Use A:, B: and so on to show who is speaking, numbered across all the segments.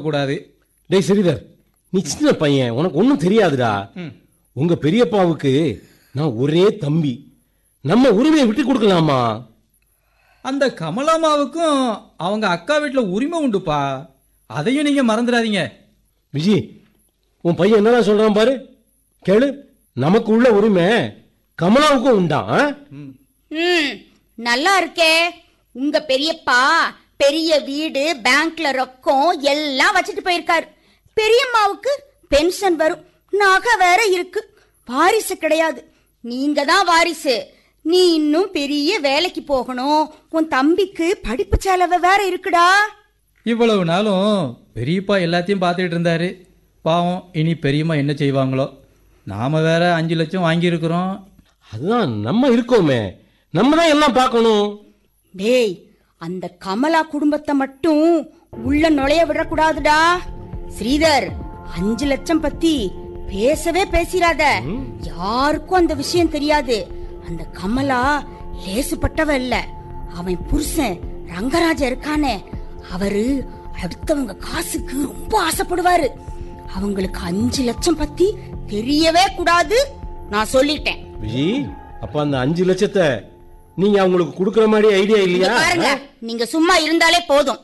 A: கூடாது
B: டேய் ஸ்ரீதர் நீ சின்ன பையன் உனக்கு ஒன்றும் தெரியாதுடா உங்க பெரியப்பாவுக்கு நான் ஒரே தம்பி நம்ம உரிமையை விட்டு கொடுக்கலாமா
A: அந்த கமலாமாவுக்கும் அவங்க அக்கா வீட்டில் உரிமை உண்டுப்பா அதையும் நீங்க மறந்துடாதீங்க
B: விஜி உன் பையன் என்னடா சொல்றான் பாரு கேளு நமக்கு உள்ள உரிமை கமலாவுக்கும் உண்டான் ஆ?
C: ம் நல்லா இருக்கே உங்க பெரியப்பா பெரிய வீடு பேங்க்ல ரொக்கம் எல்லாம் வச்சுட்டு போயிருக்காரு பெரியம்மாவுக்கு பென்ஷன் வரும் நகை வேற இருக்கு வாரிசு கிடையாது நீங்க தான் வாரிசு நீ இன்னும் பெரிய வேலைக்கு போகணும் உன் தம்பிக்கு படிப்பு செலவு வேற இருக்குடா
A: இவ்வளவு நாளும் பெரியப்பா எல்லாத்தையும் பார்த்துட்டு இருந்தாரு பாவம் இனி பெரியம்மா என்ன செய்வாங்களோ நாம வேற அஞ்சு லட்சம் வாங்கியிருக்கிறோம்
B: அதுதான் நம்ம இருக்கோமே நம்ம தான் எல்லாம் பார்க்கணும்
C: டேய் அந்த கமலா குடும்பத்தை மட்டும் உள்ள நுழைய விடக்கூடாதுடா ஸ்ரீதர் அஞ்சு லட்சம் பத்தி பேசவே பேசிராத யாருக்கும் அந்த விஷயம் தெரியாது அந்த கமலா லேசுப்பட்டவ இல்ல அவன் புருஷன் ரங்கராஜ இருக்கானே அவரு அடுத்தவங்க காசுக்கு ரொம்ப ஆசைப்படுவாரு அவங்களுக்கு அஞ்சு லட்சம் பத்தி தெரியவே கூடாது நான் சொல்லிட்டேன்
B: விஜி அப்ப அந்த அஞ்சு லட்சத்தை நீங்க அவங்களுக்கு கொடுக்கற மாதிரி ஐடியா
C: இங்க
B: இல்லையா
C: பாருங்க நீங்க சும்மா இருந்தாலே போதும்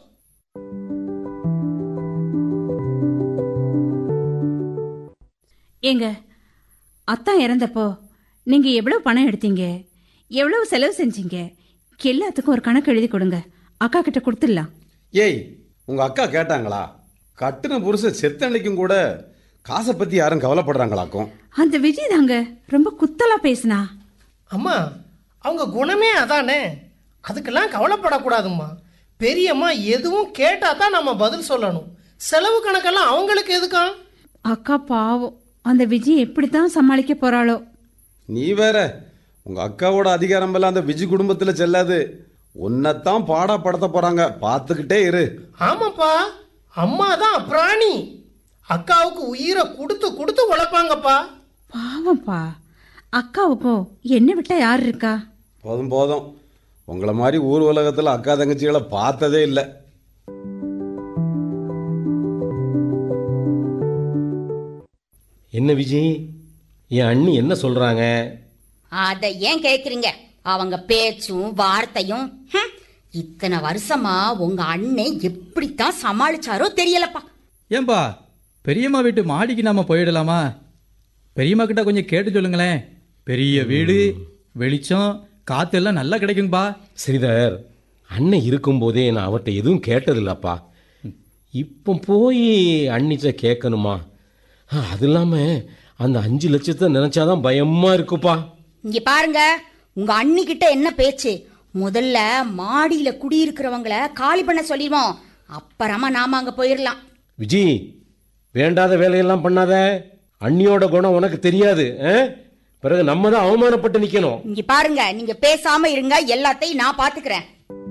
D: ஏங்க அத்தான் இறந்தப்போ நீங்க எவ்வளவு பணம் எடுத்தீங்க எவ்வளவு செலவு செஞ்சீங்க எல்லாத்துக்கும் ஒரு கணக்கு எழுதி கொடுங்க அக்கா கிட்ட கொடுத்துடலாம்
E: ஏய் உங்க அக்கா கேட்டாங்களா கட்டுன புருஷன் செத்தன்னைக்கும் கூட காசை பத்தி யாரும் கவலைப்படுறாங்களாக்கும்
D: அந்த விஜய் தாங்க ரொம்ப குத்தலா பேசினா
F: அம்மா அவங்க குணமே அதானே அதுக்கெல்லாம் கவலைப்படக்கூடாதும்மா பெரியம்மா எதுவும் கேட்டா தான் நம்ம பதில் சொல்லணும் செலவு கணக்கெல்லாம் அவங்களுக்கு எதுக்கா
D: அக்கா பாவம் அந்த விஜய் எப்படித்தான் சமாளிக்க போறாளோ
E: நீ வேற உங்க அக்காவோட அதிகாரம் எல்லாம் அந்த விஜி குடும்பத்துல செல்லாது உன்னைத்தான் பாடா படுத்த போறாங்க பார்த்துக்கிட்டே இரு
F: ஆமாப்பா அம்மா தான் பிராணி அக்காவுக்கு உயிரை கொடுத்து கொடுத்து உழைப்பாங்கப்பா
D: பாவம்ப்பா அக்காவுக்கும் என்ன விட்டா யார் இருக்கா
E: போதும் போதும் உங்களை மாதிரி ஊர் உலகத்துல அக்கா தங்கச்சிகளை பார்த்ததே இல்லை
B: என்ன விஜய் என் அண்ணி என்ன சொல்றாங்க
C: அத ஏன் கேக்குறீங்க அவங்க பேச்சும் வார்த்தையும் ஹம், இத்தனை வருஷமா உங்க அண்ணன் எப்படித்தான் சமாளிச்சாரோ தெரியலப்பா
A: ஏன்பா பெரியம்மா வீட்டு மாடிக்கு நாம போயிடலாமா பெரியம்மா கிட்ட கொஞ்சம் கேட்டு சொல்லுங்களேன் பெரிய வீடு வெளிச்சம் காத்து எல்லாம் நல்லா கிடைக்கும்பா
B: ஸ்ரீதர் அண்ணன் இருக்கும்போதே நான் அவர்கிட்ட எதுவும் கேட்டதில்லப்பா இப்போ போய் அண்ணிட்ட கேட்கணுமா ஆ, அது இல்லாம அந்த அஞ்சு லட்சத்தை நினைச்சாதான் பயமா இருக்குப்பா
C: இங்க பாருங்க உங்க அண்ணி கிட்ட என்ன பேச்சு முதல்ல மாடியில குடியிருக்கிறவங்கள காலி பண்ண சொல்லிடுவோம் அப்புறமா நாம அங்க போயிடலாம்
B: விஜி வேண்டாத வேலையெல்லாம் பண்ணாத அண்ணியோட குணம் உனக்கு தெரியாது ஆ? பிறகு நம்ம தான் அவமானப்பட்டு நிக்கணும்
C: இங்க பாருங்க நீங்க பேசாம இருங்க எல்லாத்தையும் நான் பாத்துக்கிறேன்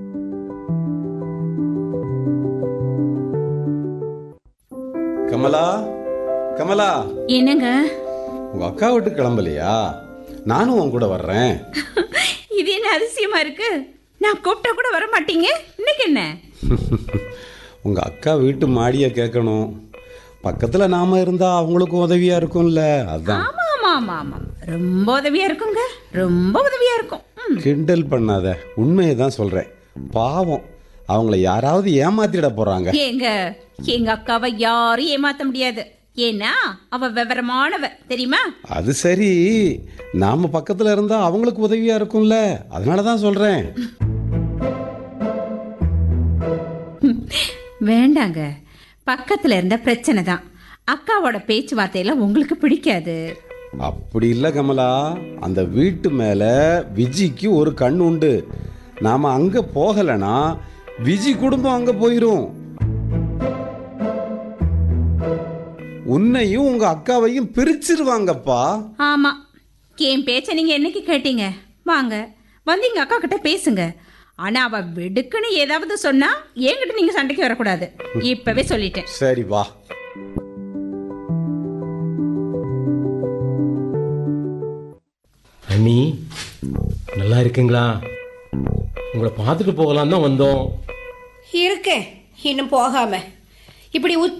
E: கமலா கமலா
D: என்னங்க
E: உங்க அக்கா வீட்டுக்கு கிளம்பலையா நானும் உன் கூட வர்றேன்
D: இது என்ன அதிசயமா இருக்கு நான் கூப்பிட்டா கூட வர மாட்டீங்க இன்னைக்கு என்ன
E: உங்க அக்கா வீட்டு மாடியை கேட்கணும் பக்கத்துல நாம இருந்தா அவங்களுக்கும் உதவியா இருக்கும்ல அதான்
D: ஆமா ஆமா ஆமா ஆமா ரொம்ப உதவியா இருக்குங்க ரொம்ப உதவியா இருக்கும் ம்.
E: கிண்டல் பண்ணாத உண்மையை தான் சொல்றேன் பாவம் அவங்கள யாராவது ஏமாத்திட போறாங்க
D: ஏங்க எங்க அக்காவை யாரும் ஏமாத்த முடியாது ஏன்னா அவ விவரமானவ தெரியுமா
E: அது சரி நாம பக்கத்துல இருந்தா அவங்களுக்கு உதவியா இருக்கும்ல அதனால தான் சொல்றேன்
D: வேண்டாங்க பக்கத்துல இருந்த பிரச்சனை தான் அக்காவோட பேச்சுவார்த்தையெல்லாம் உங்களுக்கு பிடிக்காது
E: அப்படி இல்ல கமலா அந்த வீட்டு மேல விஜிக்கு ஒரு கண் உண்டு நாம அங்க போகலனா விஜி குடும்பம் அங்க போயிரும் உன்னையும் உங்க அக்காவையும் பிரிச்சிருவாங்கப்பா
D: ஆமா என் பேச்ச நீங்க என்னைக்கு கேட்டீங்க வாங்க வந்து எங்க அக்கா கிட்ட பேசுங்க ஆனா அவ வெடுக்குன்னு ஏதாவது சொன்னா என்கிட்ட நீங்க சண்டைக்கு வரக்கூடாது இப்பவே சொல்லிட்டேன்
E: சரி வா
B: அண்ணி நல்லா இருக்குங்களா உங்களை பார்த்துட்டு போகலாம் தான் வந்தோம்
G: இருக்கேன் இன்னும் போகாம இப்படி உச்சி